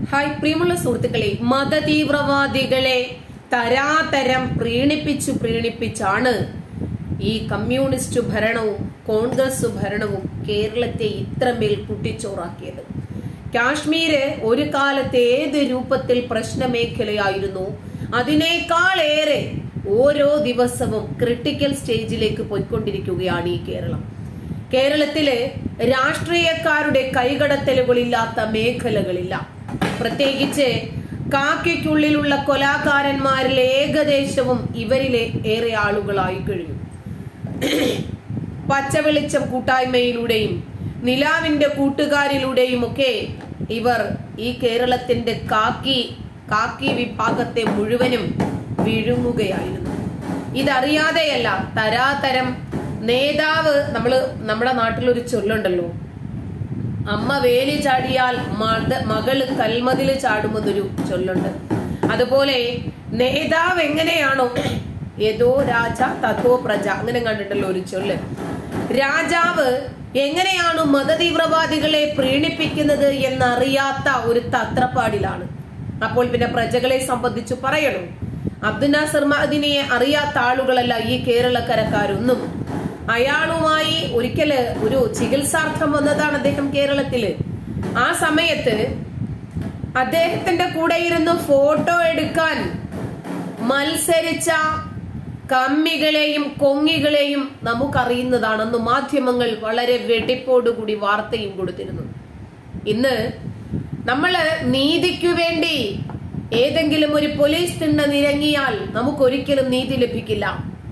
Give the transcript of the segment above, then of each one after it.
Hi പ്രിയമുള്ള സുഹൃത്തുക്കളെ മതതീവ്രവാദികളെ തരാതരം പ്രീണിപ്പിച്ചു പ്രീണിപ്പിച്ചാണ് ഈ കമ്മ്യൂണിസ്റ്റ് ഭരണവും കോൺഗ്രസ് ഭരണവും കേരളത്തെ ഇത്രമേൽ കുട്ടിച്ചോറാക്കിയത് കാശ്മീര് ഒരു കാലത്ത് ഏത് രൂപത്തിൽ പ്രശ്നമേഖലയായിരുന്നു അതിനേക്കാളേറെ ഓരോ ദിവസവും ക്രിട്ടിക്കൽ സ്റ്റേജിലേക്ക് പോയിക്കൊണ്ടിരിക്കുകയാണ് ഈ കേരളം കേരളത്തില് രാഷ്ട്രീയക്കാരുടെ കൈകടത്തലുകളില്ലാത്ത മേഖലകളില്ല പ്രത്യേകിച്ച് കാക്കയ്ക്കുള്ളിലുള്ള കൊലാകാരന്മാരിൽ ഏകദേശവും ഇവരിലെ ഏറെ ആളുകളായി കഴിഞ്ഞു പച്ചവെളിച്ചം കൂട്ടായ്മയിലൂടെയും നിലാവിന്റെ കൂട്ടുകാരിലൂടെയും ഒക്കെ ഇവർ ഈ കേരളത്തിന്റെ കാക്കി കാക്കി വിഭാഗത്തെ മുഴുവനും വിഴുങ്ങുകയായിരുന്നു ഇതറിയാതെയല്ല തരാതരം നേതാവ് നമ്മള് നമ്മുടെ നാട്ടിലൊരു ചൊല്ലുണ്ടല്ലോ അമ്മ വേലി ചാടിയാൽ മത- മകള് കൽമതില് ചാടുമെന്നൊരു ചൊല്ലുണ്ട് അതുപോലെ നേതാവ് എങ്ങനെയാണോ ഏതോ രാജ തഥോ പ്രജ അങ്ങനെ കണ്ടിട്ടല്ലോ ഒരു ചൊല്ല് രാജാവ് എങ്ങനെയാണ് മതതീവ്രവാദികളെ പ്രീണിപ്പിക്കുന്നത് എന്നറിയാത്ത ഒരു തത്രപ്പാടിലാണ് അപ്പോൾ പിന്നെ പ്രജകളെ സംബന്ധിച്ച് പറയണോ അബ്ദുൽ നാസർ മഹദിനെ അറിയാത്ത ആളുകളല്ല ഈ കേരളക്കരക്കാരൊന്നും അയാളുമായി ഒരിക്കല് ഒരു ചികിത്സാർത്ഥം വന്നതാണ് അദ്ദേഹം കേരളത്തില് ആ സമയത്ത് അദ്ദേഹത്തിന്റെ കൂടെ ഇരുന്ന് ഫോട്ടോ എടുക്കാൻ മത്സരിച്ച കമ്മികളെയും കൊങ്ങികളെയും നമുക്കറിയുന്നതാണെന്ന് മാധ്യമങ്ങൾ വളരെ വെടിപ്പോടുകൂടി വാർത്തയും കൊടുത്തിരുന്നു ഇന്ന് നമ്മള് നീതിക്കു വേണ്ടി ഏതെങ്കിലും ഒരു പോലീസ് തിണ്ണ നിരങ്ങിയാൽ നമുക്കൊരിക്കലും നീതി ലഭിക്കില്ല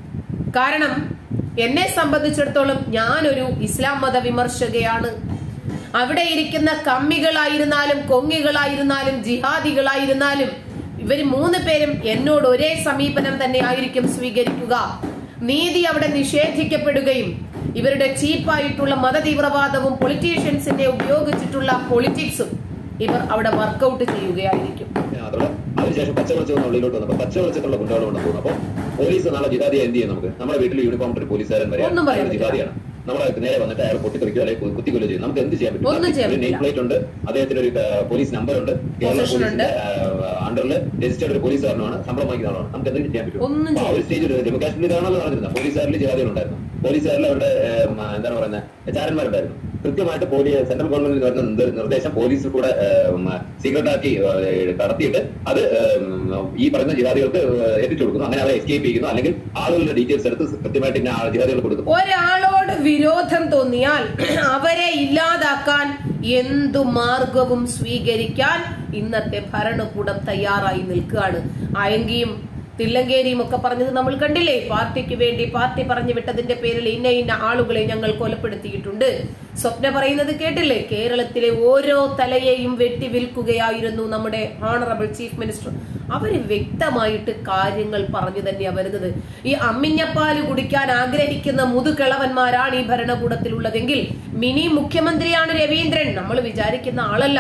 കാരണം എന്നെ സംബന്ധിച്ചിടത്തോളം ഞാനൊരു ഇസ്ലാം മത വിമർശകയാണ് അവിടെ ഇരിക്കുന്ന കമ്മികളായിരുന്നാലും കൊങ്ങികളായിരുന്നാലും ജിഹാദികളായിരുന്നാലും ഇവര് മൂന്ന് പേരും എന്നോട് ഒരേ സമീപനം തന്നെ ആയിരിക്കും സ്വീകരിക്കുക നീതി അവിടെ നിഷേധിക്കപ്പെടുകയും ഇവരുടെ ചീപ്പായിട്ടുള്ള മതതീവ്രവാദവും പൊളിറ്റീഷ്യൻസിന്റെ ഉപയോഗിച്ചിട്ടുള്ള പൊളിറ്റിക്സും ഇവർ അവിടെ വർക്കൗട്ട് ചെയ്യുകയായിരിക്കും മാത്രമല്ല അതിനുശേഷം പച്ച വെളിച്ചം ഉള്ളിലോട്ട് വന്നപ്പോൾ പച്ച വെളിച്ചത്തുള്ള ഗുണ്ടകളും ഉണ്ടെന്ന് തോന്നുന്നു അപ്പോൾ പോലീസ് നാളെ ജിഹാദിയെ എന്ത് ചെയ്യും നമുക്ക് നമ്മുടെ വീട്ടിൽ യൂണിഫോം ഇട്ടൊരു പോലീസുകാരൻ വരെ ഒന്നും പറയാൻ അയാൾ ജിഹാദിയാണ് നമ്മളെ നേരെ വന്നിട്ട് അയാൾ പൊട്ടിത്തെറിക്കുക അല്ലെങ്കിൽ കുത്തിക്കൊല്ലുക ചെയ്യും നമുക്ക് എന്ത് ചെയ്യാൻ ഒന്നും ചെയ്യാൻ പറ്റും നെയിം പറ്റില്ല. പ്ലേറ്റ് ഉണ്ട് അദ്ദേഹത്തിന് ഒരു പോലീസ് നമ്പർ ഉണ്ട് കേരള Possession ഉണ്ട്. പോലീസിന്റെ അണ്ടറിൽ രജിസ്റ്റേർഡ് ഒരു പോലീസുകാരനാണ് ശമ്പളം വാങ്ങിക്കുന്ന ആളാണ് നമുക്ക് എന്തെങ്കിലും ചെയ്യാൻ പറ്റും ഒന്നും അപ്പൊ ആ ഒരു സ്റ്റേജിൽ ജമ്മു കാശ്മീരിലാണല്ലോ നടന്നിരുന്നത് പോലീസുകാരിൽ ജിഹാദികളുണ്ടായിരുന്നു പോലീസുകാരിൽ അവരുടെ ഏം, എന്താണ് പറയുന്നത് ചാരന്മാരുണ്ടായിരുന്നു കൃത്യമായിട്ട് പോലീസ് സെൻട്രൽ ഗവൺമെന്റിൽ വരുന്ന നിർ- നിർദ്ദേശം പോലീസ് കൂടെ സീക്രട്ട് ആക്കി ഏഹ്, കടത്തിയിട്ട് അത് ഏം, ഈ പറയുന്ന ജിഹാദികൾക്ക് എത്തിച്ചു കൊടുക്കുന്നു അങ്ങനെ അവരെ എസ്കേപ്പ് ചെയ്യുന്നു അല്ലെങ്കിൽ ആളുകളുടെ ഡീറ്റെയിൽസ് എടുത്ത് കൃത്യമായിട്ട് ഇന്ന ആ ജിഹാദികൾ കൊടുക്കും ഒരാളോട് വിരോധം തോന്നിയാൽ അവരെ ഇല്ലാതാക്കാൻ എന്തു മാർഗവും സ്വീകരിക്കാൻ ഇന്നത്തെ ഭരണകൂടം തയ്യാറായി നിൽക്കുകയാണ് അയങ്കിയും തില്ലങ്കേരിയും ഒക്കെ പറഞ്ഞത് നമ്മൾ കണ്ടില്ലേ പാർട്ടിക്ക് വേണ്ടി പാർട്ടി പറഞ്ഞു വിട്ടതിന്റെ പേരിൽ ഇന്ന ഇന്ന ആളുകളെ ഞങ്ങൾ കൊലപ്പെടുത്തിയിട്ടുണ്ട് സ്വപ്ന പറയുന്നത് കേട്ടില്ലേ കേരളത്തിലെ ഓരോ തലയെയും വെട്ടി വിൽക്കുകയായിരുന്നു നമ്മുടെ ഓണറബിൾ ചീഫ് മിനിസ്റ്റർ അവര് വ്യക്തമായിട്ട് കാര്യങ്ങൾ പറഞ്ഞു തന്നെയാ വരുന്നത് ഈ അമ്മിഞ്ഞപ്പാല് കുടിക്കാൻ ആഗ്രഹിക്കുന്ന മുതുകിളവന്മാരാണ് ഈ ഭരണകൂടത്തിലുള്ളതെങ്കിൽ മിനി മുഖ്യമന്ത്രിയാണ് രവീന്ദ്രൻ നമ്മൾ വിചാരിക്കുന്ന ആളല്ല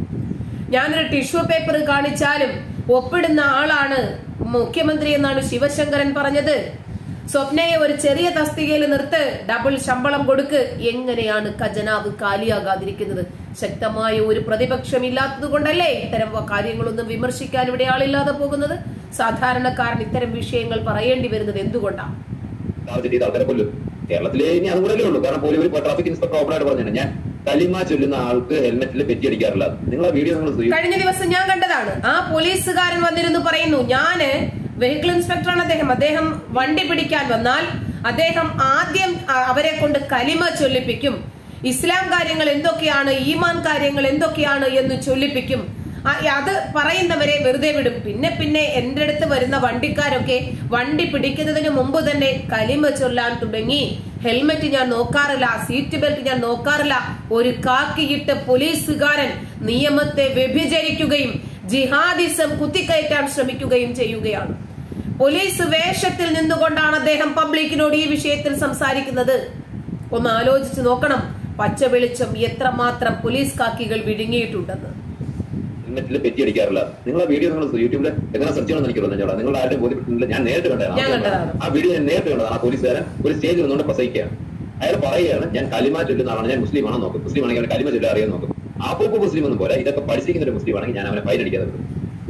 ഞാനൊരു ടിഷ്യൂ പേപ്പർ കാണിച്ചാലും ഒപ്പിടുന്ന ആളാണ് മുഖ്യമന്ത്രി എന്നാണ് ശിവശങ്കരൻ പറഞ്ഞത് സ്വപ്നയെ ഒരു ചെറിയ തസ്തികയിൽ നിർത്ത് ഡബിൾ ശമ്പളം കൊടുക്ക് എങ്ങനെയാണ് ഖജനാവ് കാലിയാകാതിരിക്കുന്നത് ശക്തമായ ഒരു പ്രതിപക്ഷം ഇല്ലാത്തത് കൊണ്ടല്ലേ ഇത്തരം കാര്യങ്ങളൊന്നും വിമർശിക്കാൻ ഇവിടെ ആളില്ലാതെ പോകുന്നത് സാധാരണക്കാരൻ ഇത്തരം വിഷയങ്ങൾ പറയേണ്ടി വരുന്നത് എന്തുകൊണ്ടാണ് ടാർഗറ്റ് ചെയ്ത ആൾക്കാരെ കൊല്ലും കേരളത്തിലെ ഇനി അതും കൂടെ ഉള്ളൂ കാരണം പോലീസ് ഒരു ട്രാഫിക് ഇൻസ്പെക്ടർ ഓപ്പണായിട്ട് പറഞ്ഞിട്ടുണ്ട് ഞാൻ കലിമ ചൊല്ലുന്ന ആൾക്ക് ഹെൽമെറ്റിൽ പെറ്റി അടിക്കാറില്ല നിങ്ങൾ ആ വീഡിയോ നിങ്ങൾ കഴിഞ്ഞ ദിവസം ഞാൻ കണ്ടതാണ് ആ പോലീസുകാരൻ വന്നിരുന്നു പറയുന്നു ഞാന് വെഹിക്കിൾ ഇൻസ്പെക്ടറാണ് അദ്ദേഹം അദ്ദേഹം വണ്ടി പിടിക്കാൻ വന്നാൽ അദ്ദേഹം ആദ്യം അ- അവരെ കൊണ്ട് കലിമ ചൊല്ലിപ്പിക്കും ഇസ്ലാം കാര്യങ്ങൾ എന്തൊക്കെയാണ് ഈമാൻ കാര്യങ്ങൾ എന്തൊക്കെയാണ് എന്ന് ചൊല്ലിപ്പിക്കും ആ, അത് പറയുന്നവരെ വെറുതെ വിടും പിന്നെ പിന്നെ എന്റെ അടുത്ത് വരുന്ന വണ്ടിക്കാരൊക്കെ വണ്ടി പിടിക്കുന്നതിന് മുമ്പ് തന്നെ കലിമ ചൊല്ലാൻ തുടങ്ങി ഹെൽമെറ്റ് ഞാൻ നോക്കാറില്ല സീറ്റ് ബെൽറ്റ് ഞാൻ നോക്കാറില്ല ഒരു കാക്കിയിട്ട് പോലീസുകാരൻ നിയമത്തെ വ്യഭിചരിക്കുകയും ജിഹാദിസം കുത്തിക്കയറ്റാൻ ശ്രമിക്കുകയും ചെയ്യുകയാണ് പോലീസ് വേഷത്തിൽ നിന്നുകൊണ്ടാണ് അദ്ദേഹം പബ്ലിക്കിനോട് ഈ വിഷയത്തിൽ സംസാരിക്കുന്നത് ഒന്ന് ആലോചിച്ച് നോക്കണം പച്ച വെളിച്ചം എത്രമാത്രം പോലീസ് കാക്കികൾ വിഴുങ്ങിയിട്ടുണ്ടെന്ന് ഹെൽമെറ്റിൽ പെറ്റി അടിക്കാറില്ല നിങ്ങൾ ആ വീഡിയോ നിങ്ങൾ യൂട്യൂബിൽ എങ്ങനെ സെർച്ച് ചെയ്യണമെന്ന് എനിക്ക് തോന്നുന്നു നിങ്ങൾ ആരും ബോധ്യപ്പെട്ടില്ല ഞാൻ നേരിട്ട് കണ്ടതാണ് ഞാൻ കണ്ടതാണ്. ആ വീഡിയോ ഞാൻ നേരിട്ട് കണ്ടതാണ് ആ പോലീസുകാരൻ ഒരു സ്റ്റേജിൽ നിന്നുകൊണ്ട് പ്രസവിക്കുകയാണ് അയാൾ പറയുകയാണ് ഞാൻ കലിമ ചൊല്ലുന്ന ആളാണ് ഞാൻ മുസ്ലിം ആണോ നോക്കും മുസ്ലിം ആണെങ്കിൽ അവന് കലിമ ചൊല്ലാൻ അറിയാൻ നോക്കും ആപ്പൂപ്പ് മുസ്ലിം ഒന്നും പോലെ ഇതൊക്കെ പഠിച്ചിരിക്കുന്ന ഒരു മുസ്ലിം ആണെങ്കിൽ ഞാൻ അവനെ ഫൈൻ അടിക്കാതെ വിടും.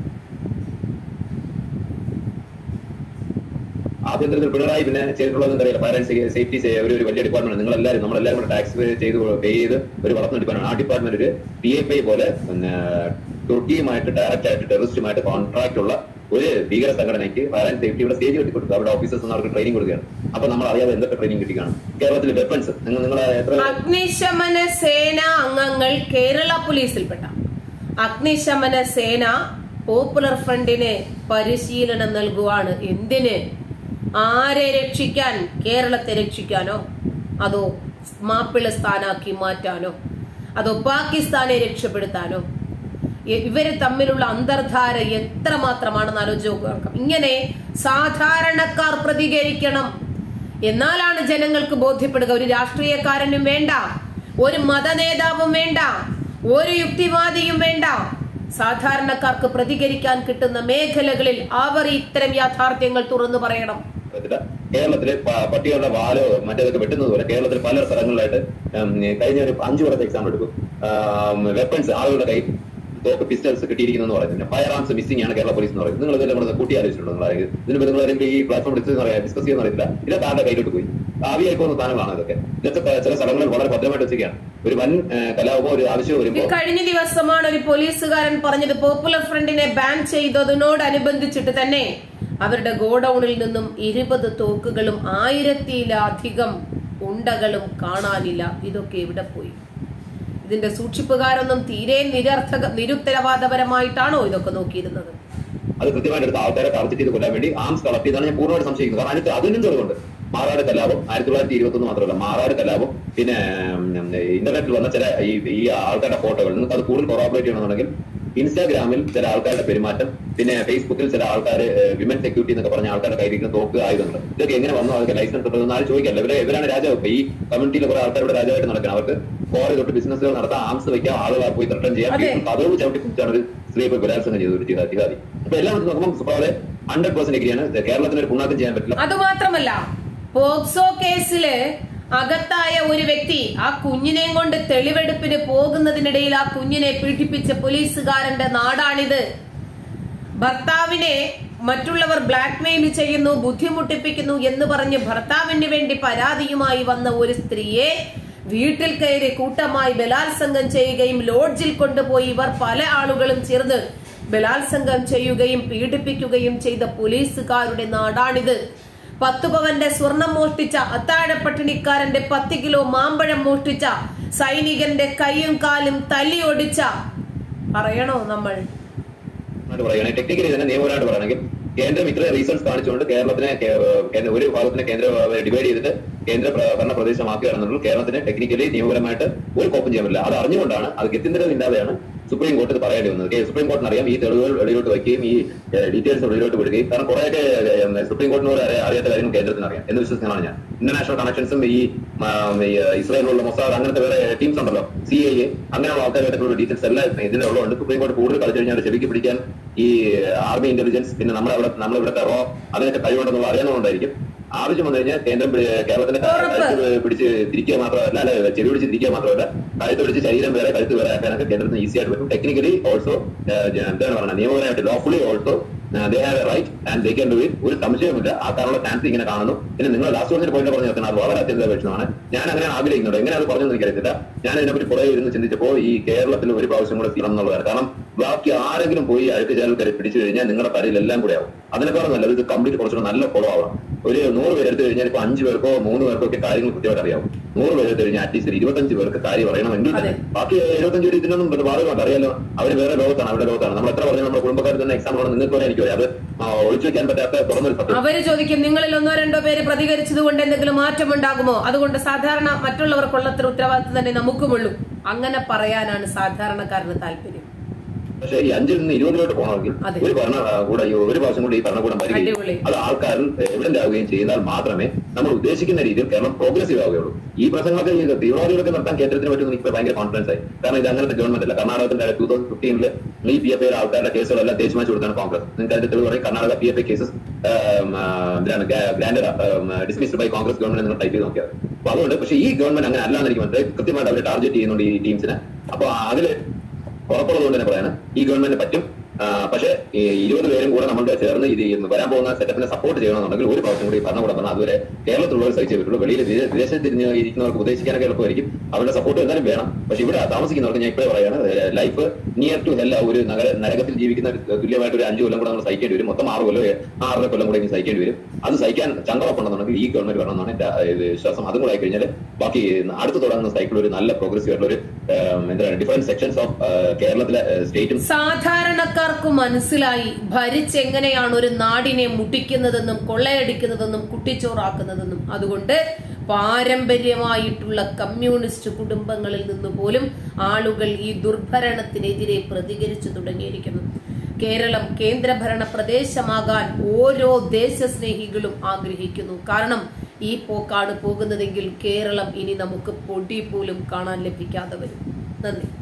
ആഭ്യന്തരത്തിൽ പിണറായി പിന്നെ ചെയ്തിട്ടുള്ളത് അറിയില്ല പാരന്റ് സേഫ്റ്റി ഒരു ഒരു വലിയ ഡിപ്പാർട്ട്മെന്റ് നിങ്ങൾ എല്ലാവരും നമ്മളെല്ലാവരും കൂടെ ടാക്സ് ചെയ്ത് പേ ചെയ്ത് ഒരു വളർന്ന ഡിപ്പാർട്ട്മെന്റ് ആ ഡിപ്പാർട്ട്മെന്റ് ഒരു പി എഫ് ഐ പോലെ പിന്നെ തുർക്കിയുമായിട്ട് ഡയറക്റ്റ് ആയിട്ട് ടെററിസ്റ്റുമായിട്ട് കോൺട്രാക്ട് ഉള്ള ഒരു ഭീകര സംഘടനയ്ക്ക് പാരന്റ് സേഫ്റ്റിയുടെ സ്റ്റേജ് കെട്ടി കൊടുക്കുക അവരുടെ ഓഫീസേഴ്സ് അവർക്ക് ട്രെയിനിങ് കൊടുക്കുകയാണ് അപ്പൊ നമ്മൾ അറിയാതെ എന്തൊക്കെ ട്രെയിനിങ് കിട്ടിക്കാണ് കേരളത്തിൽ വെപ്പൺസ് നിങ്ങൾ നിങ്ങളെ എത്ര അഗ്നിശമന സേന അംഗങ്ങൾ കേരള പോലീസിൽപ്പെട്ട അഗ്നിശമന സേന പോപ്പുലർ ഫ്രണ്ടിന് പരിശീലനം നൽകുവാണ് എന്തിന് ആരെ രക്ഷിക്കാൻ കേരളത്തെ രക്ഷിക്കാനോ അതോ മാപ്പിളസ്ഥാനാക്കി മാറ്റാനോ അതോ പാകിസ്ഥാനെ രക്ഷപ്പെടുത്താനോ ഇ- ഇവര് തമ്മിലുള്ള അന്തർധാര എത്രമാത്രമാണെന്ന് ആലോചിച്ച് നോക്കാം ഇങ്ങനെ സാധാരണക്കാർ പ്രതികരിക്കണം എന്നാലാണ് ജനങ്ങൾക്ക് ബോധ്യപ്പെടുക ഒരു രാഷ്ട്രീയക്കാരനും വേണ്ട ഒരു മതനേതാവും വേണ്ട ഒരു യുക്തിവാദിയും വേണ്ട സാധാരണക്കാർക്ക് പ്രതികരിക്കാൻ കിട്ടുന്ന മേഖലകളിൽ അവർ ഇത്തരം യാഥാർത്ഥ്യങ്ങൾ തുറന്നു പറയണം പറ്റില്ല. കേരളത്തിലെ പ- പട്ടികളുടെ വാലോ മറ്റേതൊക്കെ വെട്ടുന്നത് പോലെ കേരളത്തിൽ പല സ്ഥലങ്ങളിലായിട്ട് ഉം, കഴിഞ്ഞ ഒരു അഞ്ചു വർഷത്തെ എക്സാമ്പിൾ എടുക്കും വെപ്പൺസ് ആളുകളുടെ കൈ തോക്ക് പിസ്റ്റൽസ് കിട്ടിയിരിക്കുന്നു എന്ന് പറയുന്നത് ഫയർ ആംസ് മിസ്സിംഗ് ആണ് കേരള പോലീസ് എന്ന് പറയുന്നത് നിങ്ങൾ ഇതെല്ലാം കൂടെ കൂട്ടി ആലോചിച്ചിട്ടുണ്ടോ നിങ്ങൾ ആരെങ്കിലും? ഇതിന് നിങ്ങൾ ആരെങ്കിലും ഈ പ്ലാറ്റ്ഫോം ഡിസ്കസ് ഡിസ്കസ് ചെയ്യുന്ന അറിയില്ല ഇതൊക്കെ ആരുടെ കയ്യിലോട്ട് പോയി ആവിയായി പോകുന്ന സാധനങ്ങളാണ് ഇതൊക്കെ ഇതൊക്കെ പ- ചില സ്ഥലങ്ങളിൽ വളരെ ഭദ്രമായിട്ട് വെച്ചൊക്കെയാണ് ഒരു വൻ ഏഹ്, കലാപമോ ഒരു ആവശ്യം ഈ വരുമ്പോൾ കഴിഞ്ഞ ദിവസമാണ് ഒരു പോലീസുകാരൻ പറഞ്ഞത് പോപ്പുലർ ഫ്രണ്ടിനെ ബാൻ ചെയ്തതിനോടനുബന്ധിച്ചിട്ട് തന്നെ അവരുടെ ഗോഡൌണിൽ നിന്നും ഇരുപത് തോക്കുകളും ആയിരത്തിലധികം ഉണ്ടകളും കാണാനില്ല ഇതൊക്കെ എവിടെ പോയി ഇതിന്റെ സൂക്ഷിപ്പുകാരൊന്നും തീരെ നിരർത്ഥക നിരുത്തരവാദപരമായിട്ടാണോ ഇതൊക്കെ നോക്കിയിരുന്നത് അത് കൃത്യമായിട്ട് എടുത്ത് ആൾക്കാരെ ടാർഗറ്റ് ചെയ്ത് കൊല്ലാൻ വേണ്ടി ആംസ് കളക്ട് ചെയ്താണ് ഞാൻ പൂർണ്ണമായിട്ട് സംശയിക്കുന്നത് കാരണം അതിന് അതിനും തെളിവുണ്ട് മാറാട് കലാപം ആയിരത്തി തൊള്ളായിരത്തി ഇരുപത്തി ഒന്ന് മാത്രമല്ല മാറാട് കലാപം പിന്നെ ഉം, ഇന്റർനെറ്റിൽ വന്ന ചില ഈ ഈ ആൾക്കാരുടെ ഫോട്ടോകൾ നിങ്ങൾക്ക് അത് കൂടുതൽ കൊറാബറേറ്റ് ചെയ്യണമെന്നുണ്ടെങ്കിൽ ഇൻസ്റ്റാഗ്രാമിൽ ചില ആൾക്കാരുടെ പെരുമാറ്റം പിന്നെ ഫേസ്ബുക്കിൽ ചില ആൾക്കാർ വിമൻ സെക്യൂരിറ്റി എന്നൊക്കെ പറഞ്ഞ ആൾക്കാരുടെ കയ്യിരിക്കുന്ന തോക്ക് ആയുധങ്ങൾ ഇതൊക്കെ എങ്ങനെ വന്നു അവർക്ക് ലൈസൻസ് ഉണ്ടെന്ന് ആരും ചോദിക്കല്ല ഇവരെ ഇവരാണ് രാജാവ് ഇപ്പൊ ഈ കമ്മ്യൂണിറ്റിയിലെ കുറെ ആൾക്കാരുടെ രാജാവായിട്ട് നടക്കണം അവർക്ക് കോറി തൊട്ട് ബിസിനസ്സുകൾ നടത്താം ആംസ് വെക്കാം ആളുകളെ പോയി ത്രട്ടം ചെയ്യാം അതെ. അതോട് ചവിട്ടി കുറിച്ചാണ് ഒരു സ്ത്രീയെ പോയി ബലാത്സംഗം ചെയ്തു ഒരു ജിഹാദി ജിഹാദി അപ്പൊ എല്ലാം വെച്ച് നോക്കുമ്പോൾ സുപ്രഭാതെ ഹൺഡ്രഡ് പെർസെന്റ് എഗ്രിയാണ് കേരളത്തിന് ഒരു പുണ്ണാക്കം ചെയ്യാൻ പറ്റില്ല അതുമാത്രമല്ല പോക്സോ കേസില് അകത്തായ ഒരു വ്യക്തി ആ കുഞ്ഞിനെയും കൊണ്ട് തെളിവെടുപ്പിന് പോകുന്നതിനിടയിൽ ആ കുഞ്ഞിനെ പീഡിപ്പിച്ച പോലീസുകാരന്റെ നാടാണിത് ഭർത്താവിനെ മറ്റുള്ളവർ ബ്ലാക്ക്മെയിൽ ചെയ്യുന്നു ബുദ്ധിമുട്ടിപ്പിക്കുന്നു എന്ന് പറഞ്ഞ് ഭർത്താവിന് വേണ്ടി പരാതിയുമായി വന്ന ഒരു സ്ത്രീയെ വീട്ടിൽ കയറി കൂട്ടമായി ബലാത്സംഗം ചെയ്യുകയും ലോഡ്ജിൽ കൊണ്ടുപോയി ഇവർ പല ആളുകളും ചേർന്ന് ബലാത്സംഗം ചെയ്യുകയും പീഡിപ്പിക്കുകയും ചെയ്ത പോലീസുകാരുടെ നാടാണിത് പത്തു പവന്റെ സ്വർണം മോഷ്ടിച്ച അത്താഴപ്പട്ടിണിക്കാരന്റെ പത്ത് കിലോ മാമ്പഴം മോഷ്ടിച്ച സൈനികന്റെ കൈയും കാലും തല്ലി ഒടിച്ച പറയണോ നമ്മൾ ആയിട്ട് പറയുകയാണെങ്കിൽ ടെക്നിക്കലി തന്നെ നിയമപരമായിട്ട് പറയുകയാണെങ്കിൽ കേന്ദ്രം ഇത്ര റീസൺസ് കാണിച്ചുകൊണ്ട് കേരളത്തിനെ കേ- കേന്ദ്ര- ഒരു ഭാഗത്തിനെ കേന്ദ്ര ഡിവൈഡ് ചെയ്തിട്ട് കേന്ദ്ര പ്ര- ഭരണ പ്രദേശമാക്കുകയാണെന്നുള്ളൂ കേരളത്തിന് ടെക്നിക്കലി നിയമപരമായിട്ട് ഒരു കോപ്പം ചെയ്യാൻ പറ്റില്ല അത് അറിഞ്ഞുകൊണ്ടാണ് അത് ഗത്യന്തരമില്ലാതെയാണ് സുപ്രീം കോടതി ഇത് പറയേണ്ടി വന്നത് കേ- സുപ്രീം കോടതിന് അറിയാം ഈ തെളിവുകൾ വെളിയിലോട്ട് വയ്ക്കുകയും ഈ ഡീറ്റെയിൽസ് വെളിയിലോട്ട് വിടുകയും കാരണം കുറേയൊക്കെ ഏഹ്, സുപ്രീം കോടതിനോട് അറിയ- അറിയാത്ത കാര്യങ്ങൾ കേന്ദ്രത്തിന് അറിയാം എന്ന് വിശ്വസിക്കുന്നതാണ് ഞാൻ ഇന്റർനാഷണൽ കണക്ഷൻസും ഈ ആ, ഈ ഇസ്രായേലിലുള്ള മൊസാദ് അങ്ങനത്തെ വേറെ ടീംസ് ഉണ്ടല്ലോ സി ഐ എ അങ്ങനെയുള്ള ആൾക്കാരുമായിട്ടുള്ള ഡീറ്റെയിൽസ് എല്ലാം ഇതിലുള്ളതുകൊണ്ട് സുപ്രീം കോടതി കൂടുതൽ കളിച്ചു കഴിഞ്ഞാൽ ചെവിക്ക് പിടിക്കാൻ ഈ ആർമി ഇന്റലിജൻസ് പിന്നെ നമ്മുടെ അവിടെ നമ്മൾ ഇവിടുത്തെ റോ അതിനൊക്കെ കഴിവുണ്ടെന്നുള്ള അറിയാവുന്നതുകൊണ്ടായിരിക്കും ആവശ്യം വന്നു കഴിഞ്ഞാൽ കേന്ദ്രം പിടി- കേരളത്തിന്റെ ക- ഉറപ്പ്. കഴുത്ത് പിടിച്ച് തിരിക്കുക മാത്രമല്ല അല്ല ചെവി പിടിച്ച് തിരിക്കുക മാത്രമല്ല കഴുത്ത് പിടിച്ച് ശരീരം വേറെ കഴുത്ത് വേറെ ആക്കാനൊക്കെ കേന്ദ്രത്തിന് ഈസി ആയിട്ട് പറ്റും ടെക്നിക്കലി ഓൾസോ എന്താണ് പറയുന്നത് നിയമപരമായിട്ട് lawfully also they have a right and they can do it ഒരു സംശയവുമില്ല ആ കാരണമുള്ള ചാൻസ് ഇങ്ങനെ കാണുന്നു പിന്നെ നിങ്ങൾ ലാസ്റ്റ് പറഞ്ഞ പോയിന്റ് പറഞ്ഞു നിർത്തുന്നത് അത് വളരെ അത്യന്താപേക്ഷിതമാണ് ഞാൻ അങ്ങനെ ആഗ്രഹിക്കുന്നുണ്ട് എങ്ങനെ അത് പറഞ്ഞെന്ന് എനിക്കറിയത്തില്ല ഞാൻ ഇതിനെപ്പറ്റി കുറെ ഇരുന്ന് ചിന്തിച്ചപ്പോൾ ഈ കേരളത്തിൽ ഒരു പ്രാവശ്യം കൂടെ ചെയ്യണം എന്നുള്ളതാണ് കാരണം ബാക്കി ആരെങ്കിലും പോയി അഴുക്ക് ചാനൽ കയറി പിടിച്ചു കഴിഞ്ഞാൽ നിങ്ങളുടെ തലയിൽ എല്ലാം കൂടെ ആവും അതിനേക്കാളും നല്ലത് ഇത് കംപ്ലീറ്റ് കുറച്ചുകൂടെ നല്ല ഫോളോ ആവണം ഒരു നൂറ് പേര് എടുത്തു കഴിഞ്ഞാൽ ഇപ്പൊ അഞ്ച് പേർക്കോ മൂന്ന് പേർക്കോ ഒക്കെ കാര്യങ്ങൾ കൃത്യമായിട്ട് അറിയാവും നൂറ് പേര് എടുത്തു കഴിഞ്ഞാൽ അറ്റ്ലീസ്റ്റ് ഇരുപത്തഞ്ച് പേർക്ക് കാര്യം അറിയണമെങ്കിൽ തന്നെ അതെ. ബാക്കി എഴുപത്തഞ്ച് പേര് ഇതിനൊന്നും ബാധകമുണ്ട് അറിയാലോ അവർ വേറെ ലോകത്താണ് അവരുടെ ലോകത്താണ് നമ്മൾ എത്ര പറഞ്ഞാൽ നമ്മുടെ കുടുംബക്കാർ തന്നെ എക്സാം ആണ് നിങ്ങൾക്ക് വരെ എനിക്ക് അറിയാം അത് ആ, ഒളിച്ചു വെക്കാൻ പറ്റാത്ത തുറന്നൊരു സത്യം അവര് ചോദിക്കും നിങ്ങളിൽ ഒന്നോ രണ്ടോ പേര് പ്രതികരിച്ചത് കൊണ്ട് എന്തെങ്കിലും മാറ്റമുണ്ടാകുമോ അതുകൊണ്ട് സാധാരണ മറ്റുള്ളവർക്കുള്ളത്ര ഉത്തരവാദിത്വം തന്നെ നമുക്കുമുള്ളൂ അങ്ങനെ പറയാനാണ് സാധാരണക്കാരന് താല്പര്യം പക്ഷേ ഈ അഞ്ചിൽ നിന്ന് ഇരുപതിലോട്ട് പോകണമെങ്കിൽ അതെ. ഒരു ഭരണ കൂടെ ഈ ഒരു പ്രാവശ്യം കൂടി ഈ ഭരണകൂടം അടിപൊളി. വരികയും അത് ആൾക്കാരിൽ എവിഡന്റ് ആവുകയും ചെയ്താൽ മാത്രമേ നമ്മൾ ഉദ്ദേശിക്കുന്ന രീതിയിൽ കേരളം പ്രോഗ്രസീവ് ആവുകയുള്ളൂ ഈ പ്രശ്നങ്ങളൊക്കെ ഈ തീവ്രവാദികളൊക്കെ നിർത്താൻ കേന്ദ്രത്തിന് പറ്റുമെന്ന് എനിക്ക് ഭയങ്കര കോൺഫിഡൻസ് ആയി കാരണം ഇത് അങ്ങനത്തെ ഗവൺമെന്റ് അല്ല കർണാടകത്തിന്റെ ടൂ തൗസൻഡ് ഫിഫ്റ്റീനിൽ ഈ പി എഫ് ഐ ആൾക്കാരുടെ കേസുകളെല്ലാം തേച്ച് മാറ്റി കൊടുത്താണ് കോൺഗ്രസ് നിങ്ങൾക്ക് അതിന്റെ തെളിവ് പറയും Karnataka P F I cases grand dismissed by Congress government നിങ്ങൾ ടൈപ്പ് ചെയ്ത് നോക്കിയാൽ അപ്പൊ അതുകൊണ്ട് പക്ഷേ ഈ ഗവൺമെന്റ് അങ്ങനെ അല്ലാന്ന് എനിക്ക് മനസ്സിലായി കൃത്യമായിട്ട് അവർ ടാർഗറ്റ് ചെയ്യുന്നുണ്ട് ഈ ടീംസിനെ അപ്പൊ അതില് ഉറപ്പുള്ളതുകൊണ്ട് തന്നെ പറയാണ് ഈ ഗവൺമെന്റ് പറ്റും ആ, പക്ഷേ ഈ ഇരുപത് പേരും കൂടെ നമ്മളുടെ ചേർന്ന് ഇത് ഈ വരാൻ പോകുന്ന സെറ്റപ്പിനെ സപ്പോർട്ട് ചെയ്യണമെന്നുണ്ടെങ്കിൽ ഒരു പ്രാവശ്യം കൂടി ഭരണകൂടം വന്നാൽ അതുവരെ കേരളത്തിലുള്ളവർ സഹിച്ചേ പറ്റുള്ളൂ വെളിയിൽ വിദേ- വിദേശത്ത് തിരിഞ്ഞ് ഇരിക്കുന്നവർക്ക് ഉദ്ദേശിക്കാനൊക്കെ എളുപ്പമായിരിക്കും അവരുടെ സപ്പോർട്ട് എന്തായാലും വേണം പക്ഷെ ഇവിടെ താമസിക്കുന്നവർക്ക് ഞാൻ ഇപ്പോഴേ പറയാണ് ലൈഫ് നിയർ ടു ഹെല്ല ഒരു നഗര നരകത്തിൽ ജീവിക്കുന്ന ഒരു തുല്യമായിട്ട് ഒരു അഞ്ചു കൊല്ലം കൂടെ നമ്മൾ സഹിക്കേണ്ടി വരും മൊത്തം ആറ് കൊല്ലം ആറര കൊല്ലം കൂടെ ഇനി സഹിക്കേണ്ടി വരും അത് സഹിക്കാൻ ചങ്കറപ്പുണ്ടെന്നുണ്ടെങ്കിൽ ഈ ഗവൺമെന്റ് വരണമെന്നാണ് എന്റെ ആ, ഇത് വിശ്വാസം അതും കൂടെ ആയി കഴിഞ്ഞാൽ ബാക്കി അടുത്ത് തുടങ്ങുന്ന സൈക്കിൾ ഒരു നല്ല പ്രോഗ്രസീവ് ആയിട്ടുള്ള ഒരു ഉം, എന്താണ് ഡിഫറെന്റ് സെക്ഷൻസ് ഓഫ് കേരളത്തിലെ സ്റ്റേറ്റും സാധാരണക്കാർക്ക് മനസ്സിലായി ഭരിച്ചെങ്ങനെയാണ് ഒരു നാടിനെ മുട്ടിക്കുന്നതെന്നും കൊള്ളയടിക്കുന്നതെന്നും കുട്ടിച്ചോറാക്കുന്നതെന്നും അതുകൊണ്ട് പാരമ്പര്യമായിട്ടുള്ള കമ്മ്യൂണിസ്റ്റ് കുടുംബങ്ങളിൽ നിന്ന് പോലും ആളുകൾ ഈ ദുർഭരണത്തിനെതിരെ പ്രതികരിച്ചു തുടങ്ങിയിരിക്കുന്നു കേരളം കേന്ദ്രഭരണ പ്രദേശമാകാൻ ഓരോ ദേശസ്നേഹികളും ആഗ്രഹിക്കുന്നു കാരണം ഈ പോക്കാണ് പോകുന്നതെങ്കിൽ കേരളം ഇനി നമുക്ക് പൊടി പോലും കാണാൻ ലഭിക്കാതെ വരും നന്ദി